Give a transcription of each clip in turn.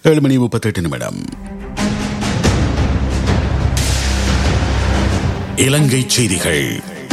ஏழு மணி முப்பத்தெட்டு நிமிடம் இலங்கை செய்திகள்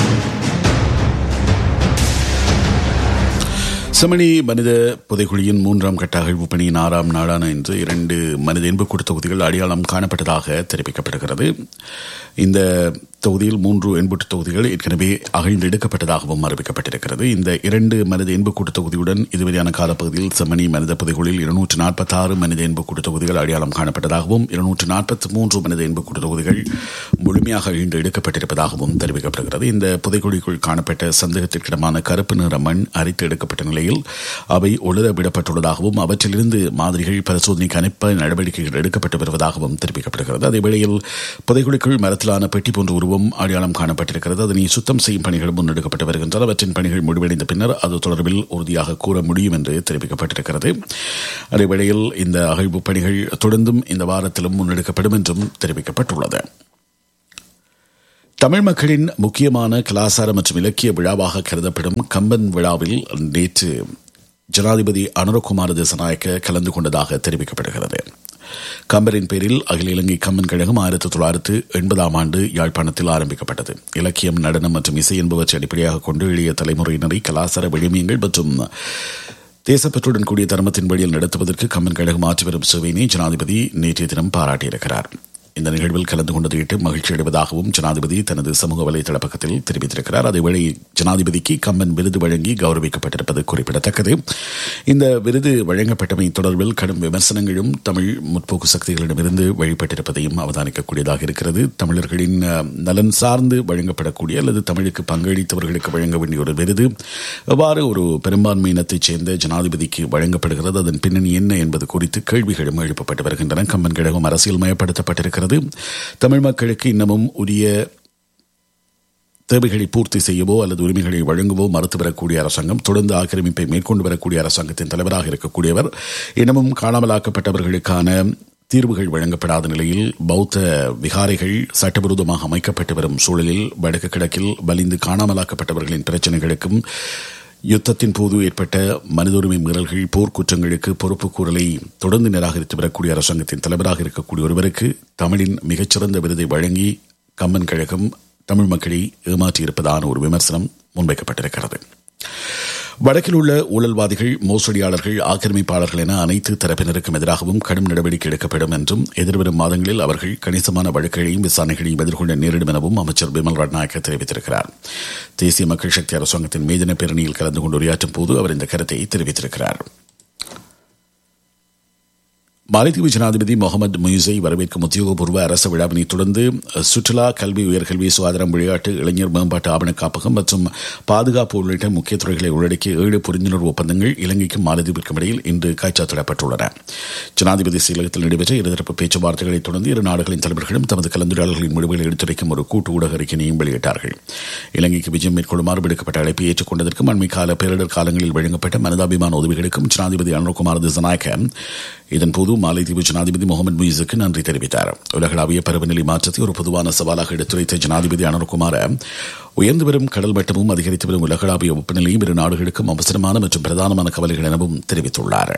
செமணி மனித புதைக்குழியின் மூன்றாம் கட்ட அகழ்வு பணியின் ஆறாம் நாளான இன்று இரண்டு மனித எண்புக்கூடு தொகுதிகள் அடையாளம் காணப்பட்டதாக தெரிவிக்கப்படுகிறது இந்த தொகுதியில் மூன்று எண்புட்டு தொகுதிகள் ஏற்கனவே அகழ்ந்து எடுக்கப்பட்டதாகவும் அறிவிக்கப்பட்டிருக்கிறது இந்த இரண்டு மனித எண்புக்கூட்டு தொகுதியுடன் இதுவரையான காலப்பகுதியில் செம்மணி மனித புதைகுழில் இருநூற்று நாற்பத்தி ஆறு மனித எண்புக்கூட்டு தொகுதிகள் அடையாளம் காணப்பட்டதாகவும் இருநூற்று நாற்பத்தி மூன்று மனித எண்புக்கூட்டு தொகுதிகள் முழுமையாக அகழ்ந்து எடுக்கப்பட்டிருப்பதாகவும் தெரிவிக்கப்படுகிறது இந்த புதைக்குழிக்குள் காணப்பட்ட சந்தேகத்திற்கிடமான கருப்பு நிற மண் அரித்து எடுக்கப்பட்ட நிலையில் அவை ஒளிர விடப்பட்டுள்ளதாகவும் அவற்றிலிருந்து மாதிரிகள் பரிசோதனைக்கு அனுப்ப நடவடிக்கைகள் எடுக்கப்பட்டு வருவதாகவும் தெரிவிக்கப்படுகிறது அதேவேளையில் புதைக்குழிக்குள் மரத்திலான பெட்டி போன்ற உருவம் அடையாளம் காணப்பட்டிருக்கிறது அதனை சுத்தம் செய்யும் பணிகள் முன்னெடுக்கப்பட்டு வருகின்றன அவற்றின் பணிகள் முடிவடைந்த பின்னர் அது தொடர்பில் உறுதியாக கூற முடியும் என்று தெரிவிக்கப்பட்டிருக்கிறது அதேவேளையில் இந்த அகழ்வு பணிகள் தொடர்ந்தும் இந்த வாரத்திலும் முன்னெடுக்கப்படும் என்றும் தெரிவிக்கப்பட்டுள்ளது தமிழ் மக்களின் முக்கியமான கலாச்சார மற்றும் இலக்கிய விழாவாக கருதப்படும் கம்பன் விழாவில் நேற்று ஜனாதிபதி அனுரகுமார திசநாயக்க கலந்து கொண்டதாக தெரிவிக்கப்படுகிறது கம்பரின் பேரில் அகில இலங்கை கம்பன் கழகம் ஆயிரத்தி தொள்ளாயிரத்து எண்பதாம் ஆண்டு யாழ்ப்பாணத்தில் ஆரம்பிக்கப்பட்டது இலக்கியம் நடனம் மற்றும் இசை என்பவற்றை அடிப்படையாக கொண்டு எளிய தலைமுறையினரை கலாச்சார விழுமியங்கள் மற்றும் தேசப்பற்றுடன் கூடிய தர்மத்தின் வழியில் நடத்துவதற்கு கம்பன் கழகம் ஆற்றி வரும் சேவையினை ஜனாதிபதி நேற்றைய தினம் பாராட்டியிருக்கிறார் இந்த நிகழ்வில் கலந்து கொண்டதையிட்டு மகிழ்ச்சி அடைவதாகவும் ஜனாதிபதி தனது சமூக வலைதள பக்கத்தில் தெரிவித்திருக்கிறார் அதேவேளை ஜனாதிபதிக்கு கம்பன் விருது வழங்கி கௌரவிக்கப்பட்டிருப்பது குறிப்பிடத்தக்கது இந்த விருது வழங்கப்பட்டமை தொடர்பில் கடும் விமர்சனங்களும் தமிழ் முற்போக்கு சக்திகளிடமிருந்து வழிபட்டிருப்பதையும் அவதானிக்கக்கூடியதாக இருக்கிறது தமிழர்களின் நலன் சார்ந்து வழங்கப்படக்கூடிய அல்லது தமிழுக்கு பங்களித்தவர்களுக்கு வழங்க வேண்டிய ஒரு விருது எவ்வாறு ஒரு பெரும்பான்மை இனத்தைச் சேர்ந்த ஜனாதிபதிக்கு வழங்கப்படுகிறது அதன் பின்னணி என்ன என்பது குறித்து கேள்விகளும் எழுப்பப்பட்டு வருகின்றன கம்பன் கழகம் அரசியல் மயப்படுத்தப்பட்டிருக்கிறது இருக்கிறது தமிழ் மக்களுக்கு இன்னமும் உரிய தேவைகளை பூர்த்தி செய்யவோ அல்லது உரிமைகளை வழங்கவோ மறுத்து வரக்கூடிய அரசாங்கம் தொடர்ந்து ஆக்கிரமிப்பை மேற்கொண்டு வரக்கூடிய அரசாங்கத்தின் தலைவராக இருக்கக்கூடியவர் இன்னமும் காணாமலாக்கப்பட்டவர்களுக்கான தீர்வுகள் வழங்கப்படாத நிலையில் பௌத்த விகாரைகள் சட்டவிரோதமாக அமைக்கப்பட்டு வரும் சூழலில் வடக்கு கிழக்கில் வலிந்து காணாமலாக்கப்பட்டவர்களின் பிரச்சினைகளுக்கும் யுத்தத்தின் போது ஏற்பட்ட மனித உரிமை மீறல்கள் போர்க்குற்றங்களுக்கு பொறுப்பு கூறலை தொடர்ந்து நிராகரித்து வரக்கூடிய அரசாங்கத்தின் தலைவராக இருக்கக்கூடிய ஒருவருக்கு தமிழின் மிகச்சிறந்த விருதை வழங்கி கம்மன் கழகம் தமிழ் மக்களை ஏமாற்றியிருப்பதான ஒரு விமர்சனம் முன்வைக்கப்பட்டிருக்கிறது வடக்கில் உள்ள ஊழல்வாதிகள் மோசடியாளர்கள் ஆக்கிரமிப்பாளர்கள் என அனைத்து தரப்பினருக்கும் எதிராகவும் கடும் நடவடிக்கை எடுக்கப்படும் என்றும் எதிர்வரும் மாதங்களில் அவர்கள் கணிசமான வழக்குகளையும் விசாரணைகளையும் எதிர்கொள்ள நேரிடும் எனவும் அமைச்சர் பிமல் ரட்நாயக்க தெரிவித்திருக்கிறார் தேசிய மக்கள் சக்தி அரசாங்கத்தின் மீதின பேரணியில் கலந்து கொண்டு உரையாற்றும் போது அவர் இந்த கருத்தை தெரிவித்திருக்கிறார் மாலைத்தீவு ஜனாதிபதி முகமது முயிஸை வரவேற்கும் உத்தியோகபூர்வ அரசு விழாவினை தொடர்ந்து சுற்றுலா கல்வி உயர்கல்வி சுகாதாரம் விளையாட்டு இளைஞர் மேம்பாட்டு ஆவண காப்பகம் மற்றும் பாதுகாப்பு உள்ளிட்ட முக்கிய துறைகளை உள்ளடக்கிய ஏழு புரிந்துணர்வு ஒப்பந்தங்கள் இலங்கைக்கும் மாலத்தீவிற்கும் இடையில் இன்று கைச்சாத்திடப்பட்டுள்ளன ஜனாதிபதி செயலகத்தில் நடைபெற்ற இருதரப்பு பேச்சுவார்த்தைகளை தொடர்ந்து இரு நாடுகளின் தலைவர்களும் தமது கலந்துரையாடல்களின் முடிவுகளை எடுத்துரைக்கும் ஒரு கூட்டு ஊடக அறிக்கையையும் வெளியிட்டார்கள் இலங்கைக்கு விஜயம் மேற்கொள்ளுமாறு விடுக்கப்பட்ட அழைப்பை ஏற்றுக்கொண்டதற்கும் அண்மை கால பேரிடர் காலங்களில் வழங்கப்பட்ட மனிதாபிமான உதவிகளுக்கும் ஜனாதிபதி அனுகுமார் திசநாயக்க இதன்போது மாலைதீவு ஜனாதிபதி முகமது முயிஸுக்கு நன்றி தெரிவித்தார் உலகளாவிய பருவநிலை மாற்றத்தை ஒரு பொதுவான சவாலாக எடுத்துரைத்த ஜனாதிபதி அனுர்குமார உயர்ந்து வரும் கடல் மட்டமும் அதிகரித்து வரும் உலகளாவிய வெப்பநிலையும் இரு நாடுகளுக்கும் அவசரமான மற்றும் பிரதானமான கவலைகள் எனவும் தெரிவித்துள்ளார்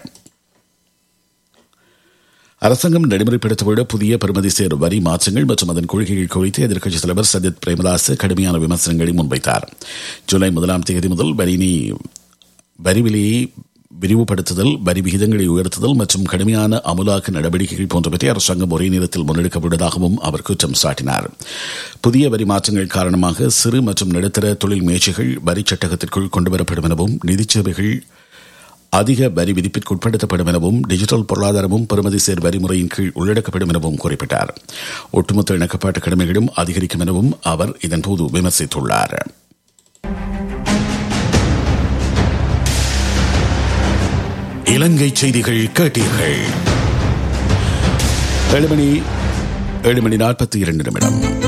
அரசாங்கம் நடைமுறைப்படுத்தவுள்ள புதிய பெறுமதி சேர் வரி மாற்றங்கள் மற்றும் அதன் கொள்கைகள் குறித்து எதிர்க்கட்சித் தலைவர் சஜித் பிரேமதாஸ் கடுமையான விமர்சனங்களை முன்வைத்தார் ஜூலை முதலாம் தேதி முதல் வரினி வரி விலையை விரிவுபடுத்துதல் வரி விகிதங்களை உயர்த்துதல் மற்றும் கடுமையான அமுலாக்க நடவடிக்கைகள் போன்றவற்றை அரசாங்கம் ஒரே நேரத்தில் முன்னெடுக்கப்பட்டதாகவும் அவர் குற்றம் சாட்டினார் புதிய வரி மாற்றங்கள் காரணமாக சிறு மற்றும் நடுத்தர தொழில் முயற்சிகள் வரி சட்டகத்திற்குள் கொண்டுவரப்படும் எனவும் நிதி சேவைகள் அதிக வரி விதிப்பிற்கு உட்படுத்தப்படும் எனவும் டிஜிட்டல் பொருளாதாரமும் பெறுமதி சேர் வரிமுறையின் கீழ் உள்ளடக்கப்படும் எனவும் குறிப்பிட்டார் ஒட்டுமொத்த இணக்கப்பாட்டு கடமைகளும் அதிகரிக்கும் எனவும் அவர் இதன்போது விமர்சித்துள்ளார் இலங்கை செய்திகள் கேட்டீர்கள் ஏழு மணி ஏழு மணி நாற்பத்தி இரண்டு நிமிடம்